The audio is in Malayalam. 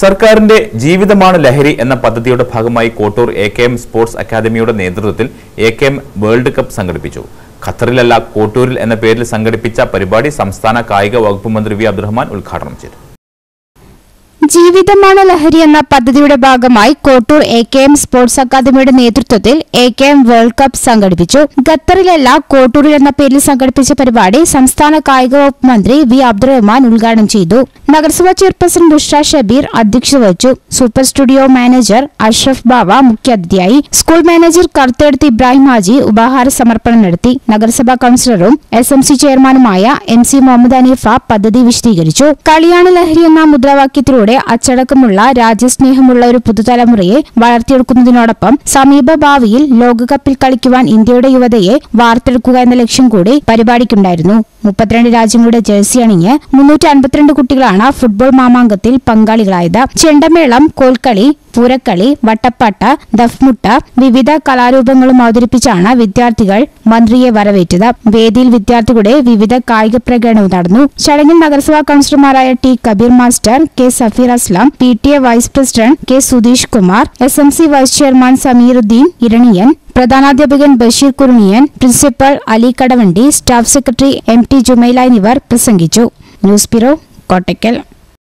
സർക്കാരിന്റെ ജീവിതമാണ് ലഹരി എന്ന പദ്ധതിയുടെ ഭാഗമായി Kottoor A K M sports അക്കാദമിയുടെ നേതൃത്വത്തിൽ A K M world cup സംഘടിപ്പിച്ചു ഖത്തറിലല്ല കോട്ടൂരിൽ എന്ന പേരിൽ സംഘടിപ്പിച്ച പരിപാടി സംസ്ഥാന കായിക വകുപ്പ് മന്ത്രി വി അബ്ദുറഹ്മാൻ ഉദ്ഘാടനം ചെയ്തു ജീവിതമാണ് ലഹരി എന്ന പദ്ധതിയുടെ ഭാഗമായി Kottoor A K M sports അക്കാദമിയുടെ നേതൃത്വത്തിൽ A K M world cup സംഘടിപ്പിച്ചു ഖത്തറിലല്ല കോട്ടൂരിൽ എന്ന പേരിൽ സംഘടിപ്പിച്ച പരിപാടി സംസ്ഥാന കായിക വകുപ്പ് മന്ത്രി വി അബ്ദുറഹ്മാൻ ഉദ്ഘാടനം ചെയ്തു നഗരസഭാ ചെയർപേഴ്സൺ ബുഷ്ര ഷബീർ അധ്യക്ഷത വഹിച്ചു super studio manager Ashraf Bava മുഖ്യാതിഥിയായി സ്കൂൾ മാനേജർ കറുത്തെടുത്ത് ഇബ്രാഹിം ഹാജി ഉപഹാര സമർപ്പണം നടത്തി നഗരസഭാ കൌൺസിലറും എസ് എം സി ചെയർമാനുമായ എം സി മുഹമ്മദ് അനീഫ പദ്ധതി വിശദീകരിച്ചു കളിയാണ് ലഹരി എന്ന മുദ്രാവാക്യത്തിലൂടെ അച്ചടക്കമുള്ള രാജ്യസ്നേഹമുള്ള ഒരു പുതുതലമുറയെ വളർത്തിയെടുക്കുന്നതിനോടൊപ്പം സമീപ ഭാവിയിൽ ലോകകപ്പിൽ കളിക്കുവാൻ ഇന്ത്യയുടെ യുവതയെ വാർത്തെടുക്കുക എന്ന ലക്ഷ്യം കൂടി പരിപാടിക്കുണ്ടായിരുന്നു മുപ്പത്തിരണ്ട് രാജ്യങ്ങളുടെ ജേഴ്സി അണിഞ്ഞ് മുന്നൂറ്റി അൻപത്തിരണ്ട് കുട്ടികളാണ് ഫുട്ബോൾ മാമാങ്കത്തിൽ പങ്കാളികളായത് ചെണ്ടമേളം കോൽക്കളി പൂരക്കളി വട്ടപ്പാട്ട ദഫ്മുട്ട വിവിധ കലാരൂപങ്ങളും അവതരിപ്പിച്ചാണ് വിദ്യാർത്ഥികൾ മന്ത്രിയെ വരവേറ്റത് വേദിയിൽ വിദ്യാർത്ഥികളുടെ വിവിധ കായിക പ്രകടനവും നടന്നു ചടങ്ങിൽ നഗരസഭാ കൌൺസിലർമാരായ T Kabeer master K Safeer Aslam P T A vice president K Sudheesh Kumar S M C vice chairman Sameeruddin Iraniyan പ്രധാനാധ്യാപകൻ Basheer Kuruniyan principal Ali Kadavandi staff secretary M T Jumaila എന്നിവർ പ്രസംഗിച്ചു ന്യൂസ് ബ്യൂറോ കോട്ടയ്ക്കൽ